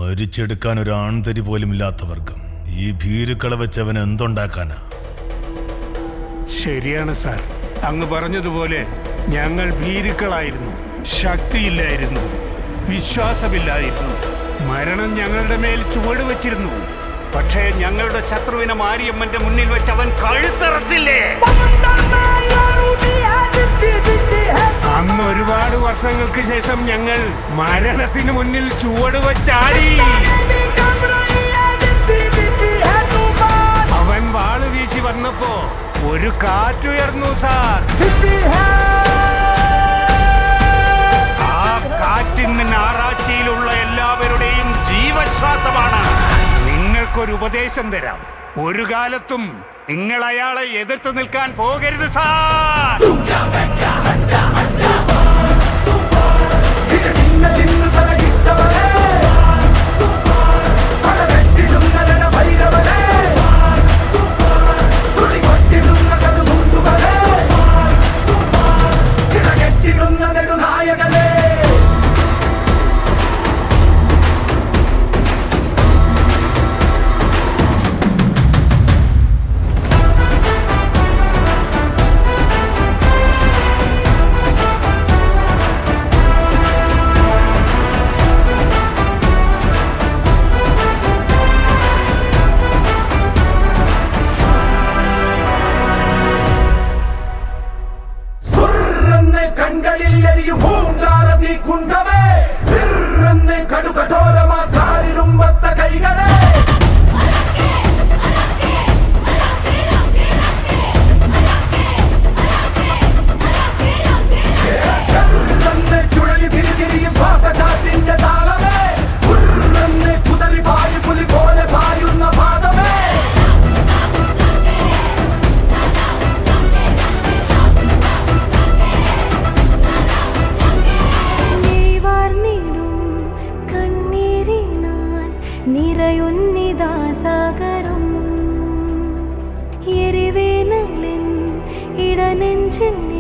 ഭരിച്ചെടുക്കാൻ ഒരു ആൺതരി പോലും ഇല്ലാത്ത വർഗം ഈ ഭീരുക്കളെ വെച്ചവൻ എന്തുണ്ടാക്കാനാ ശരിയാണ് സാർ അങ്ങ് പറഞ്ഞതുപോലെ ഞങ്ങൾ ഭീരുക്കളായിരുന്നു ശക്തിയില്ലായിരുന്നു വിശ്വാസമില്ലായിരുന്നു മരണം ഞങ്ങളുടെ മേൽ ചുവട് വെച്ചിരുന്നു പക്ഷേ ഞങ്ങളുടെ ശത്രുവിനെ മാരിയമ്മന്റെ മുന്നിൽ വെച്ച് അവൻ കഴുത്തറത്തില്ലേ അന്ന് ഒരുപാട് വർഷങ്ങൾക്ക് ശേഷം ഞങ്ങൾ മരണത്തിന് മുന്നിൽ ചുവട് വെച്ചാടി അവൻ വാള് വീശി വന്നപ്പോ ഒരു കാറ്റുയർന്നു സാർ ആ കാറ്റിന്ന് ഞാറാഴ്ചയിലുള്ള എല്ലാവരുടെയും ജീവശ്വാസമാണ് നിങ്ങൾക്കൊരു ഉപദേശം തരാം ഒരു കാലത്തും നിങ്ങൾ അയാളെ എതിർത്ത് നിൽക്കാൻ പോകരുത് സാർ നെടുനായകനേ സുർരെന്ന് കൺകളിൽ എരിയും പൂങ്കാരതി കുണ്ടമേ വിർരെന്ന് കടുകഠോരമാ കാലിരുമ്പത്ത കൈകളെ ചെറുതെന്ന് ചുഴലി തിരിതിരിയും ശ്വാസകാറ്റിന്റെ താളമേ ഉർരെന്ന് കുതറി പായു പുലി പോലെ പായുന്ന പാദമേ വാർന്നിടും കണ്ണീരിനാൽ നിറയുന്നിതാ സാഗരം എരിവേനലിൻ ഇടനെഞ്ചിൽ